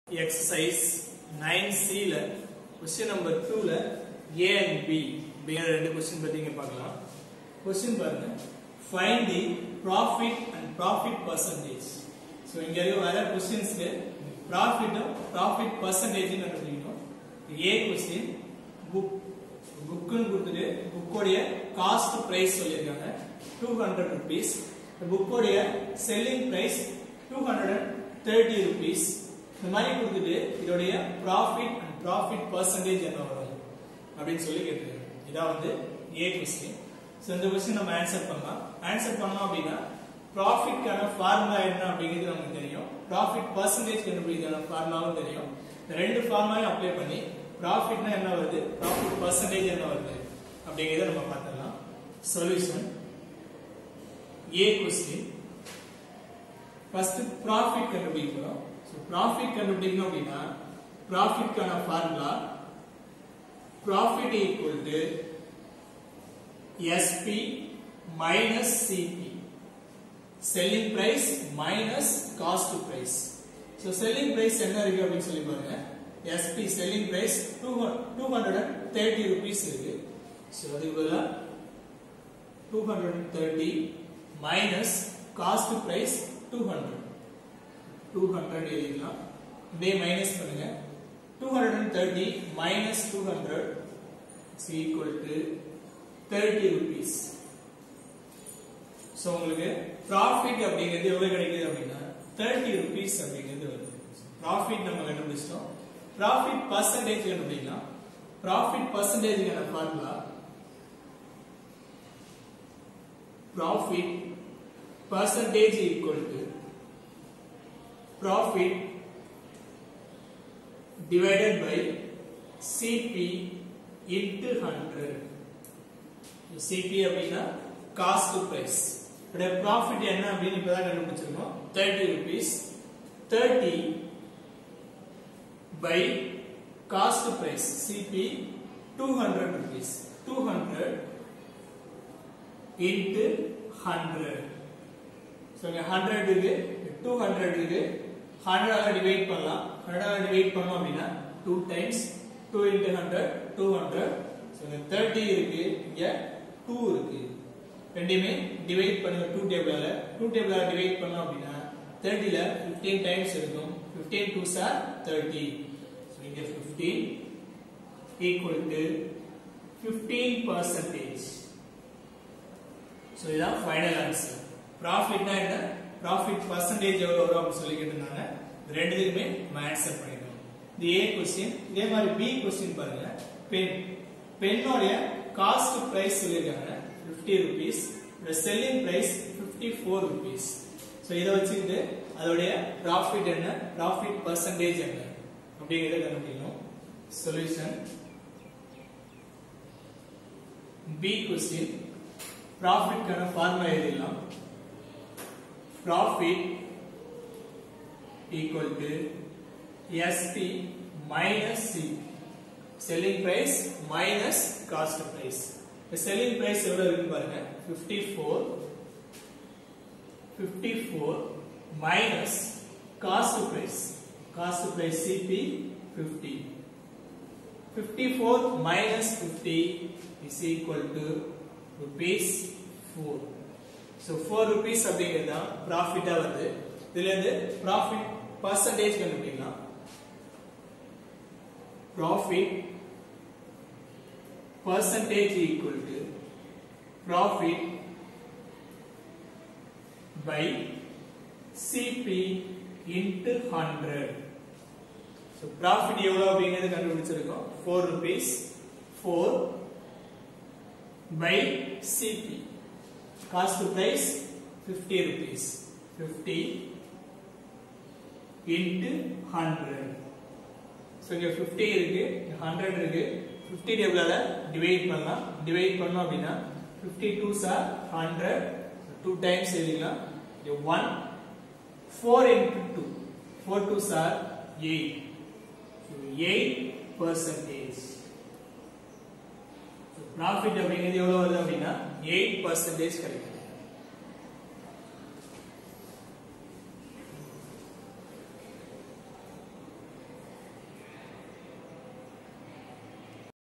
Exercise nine சில question number டூல A and B அப்படிங்கிற ரெண்டு கொஸ்டின் பத்தி இங்க பார்க்கலாம் கொஸ்டின் பாருங்க find the profit and profit percentage so இங்க இருக்க வர கொஸ்டின்ஸ்க்கு ப்ராஃபிட்டும் ப்ராஃபிட் பர்சன்டேஜ் கண்டுபிடிக்கணும் ஏ கொஸ்டின் புக் புக்குன்னு கொடுத்துட்டு புக்கோடைய காஸ்ட் பிரைஸ் சொல்லியிருக்காங்க டூ ஹண்ட்ரட் ருபீஸ் புக்கோடைய selling price two hundred and thirty rupees இந்த மாதிரி கொடுத்துட்டு இதோடைய ப்ராஃபிட் அண்ட் ப்ராஃபிட் பர்சன்டேஜ் என்ன வரும் அப்படின்னு சொல்லி கேட்டிருக்காங்க இதான் வந்து ஏ கொஸ்டின் ஸோ இந்த கொஸ்டின் நம்ம ஆன்சர் பண்ணலாம் ஆன்சர் பண்ணோம் அப்படின்னா ப்ராஃபிட்கான ஃபார்முலா என்ன அப்படிங்கிறது நமக்கு தெரியும் ப்ராஃபிட் பர்சன்டேஜ் கண்டுபிடிக்கான ஃபார்முலாவும் தெரியும் இந்த ரெண்டு ஃபார்முலாவையும் அப்ளை பண்ணி ப்ராஃபிட்னா என்ன வருது ப்ராஃபிட் பர்சன்டேஜ் என்ன வருது அப்படிங்கிறத நம்ம பார்த்துடலாம் solution A question first profit கண்டுபிடிக்கணும் ஸோ ப்ராஃபிட் கண்டுபிடிக்கணும் அப்படின்னா ப்ராஃபிட்கான formula profit equal to SP minus CP selling price minus cost price so selling price என்ன இருக்கு அப்படின்னு சொல்லி பாருங்க SP selling price two two hundred and thirty rupees இருக்கு ஸோ அதுக்கு பதிலாக two hundred and thirty minus cost price two hundred two hundred எழுதிக்கலாம் இதே மைனஸ் பண்ணுங்க two hundred and thirty minus two hundred it's equal to thirty rupees so உங்களுக்கு profit அப்படிங்கிறது எவ்வளவு கிடைக்குது அப்படின்னா தேர்ட்டி ருபீஸ் அப்படிங்கிறது வருது ப்ராஃபிட் நம்ம கண்டுபிடிச்சிட்டோம் ப்ராஃபிட் பர்சன்டேஜ் கண்டுபிடிக்கலாம் ப்ராஃபிட் பர்சன்டேஜ்க்கான formula profit percentage equal to profit divided by CP into 100 CP அப்படின்னா காஸ்ட் பிரைஸ் இதோட ப்ராஃபிட் என்ன அப்படின்னு இப்பதான் கண்டுபிடிச்சிருக்கோம் thirty rupees thirty by cost price CP two hundred rupees two hundred into hundred so இங்கே hundred இருக்கு two hundred இருக்கு ஹண்ட்ரடால டிவைட் பண்ணலாம் ஹண்ட்ரடால டிவைட் பண்ணோம் அப்படின்னா two times two into hundred two hundred so இங்கே தேர்ட்டி இருக்கு இங்கே டூ இருக்கு ரெண்டையுமே டிவைட் பண்ணுங்க டூ டேபிளால டூ டேபிளால டிவைட் பண்ணோம் அப்படின்னா தேர்ட்டில ஃபிஃப்டீன் டைம்ஸ் இருக்கும் fifteen two sir thirty so இங்கே fifteen equal to fifteen percentage so இதுதான் ஃபைனல் ஆன்சர் ப்ராஃபிட்னா என்ன ப்ராஃபிட் பர்சன்டேஜ் எவ்வளவு வரும் அப்படின்னு சொல்லி கேட்டிருந்தாங்க ரெண்டுத்துக்குமே நம்ம ஆன்சர் பண்ணிட்டோம் இது ஏ கொஸ்டின் இதே மாதிரி பி கொஸ்டின் பாருங்க பென் பென்னோடைய காஸ்ட் பிரைஸ் சொல்லியிருக்காங்க fifty rupees selling price fifty four rupees so இதை வச்சுக்கிட்டு அதோடைய ப்ராஃபிட் என்ன ப்ராஃபிட் பர்சன்டேஜ் என்ன அப்படிங்கிறத கண்டுபிடிக்கணும் சொல்யூஷன் பி கொஸ்டின் ப்ராஃபிட்கான ஃபார்முலா எழுதிடலாம் profit equal to SP minus C selling price minus cost price selling price எவ்வளவு இருக்கு பாருங்க fifty four fifty four minus cost price cost price CP fifty fifty four minus fifty is equal to rupees four so four rupees அப்படிங்கிறது தான் ப்ராஃபிட்டா வருது இதுல இருந்து profit percentage கண்டுபிடிக்கலாம் profit percentage equal to profit by CP into hundred so profit எவ்வளோ அப்படிங்கிறது கண்டுபிடிச்சிருக்கோம் four rupees four by CP. Cost price 50 rupees. 50 into 100. So இங்க 50 இருக்கு 100 இருக்கு 50 டேபிளால டிவைட் பண்ணலாம் டிவைட் பண்ணோம் அப்படின்னா 52 சார் 100 2 டைம்ஸ் எழுதிக்கலாம் 1 4 into 2 4 2 சார் 8 8 percentage ப்ராஃபிட் அப்படிங்கிறது எவ்வளவு வருது அப்படின்னா எயிட் பர்சன்டேஜ் கிடைக்கும்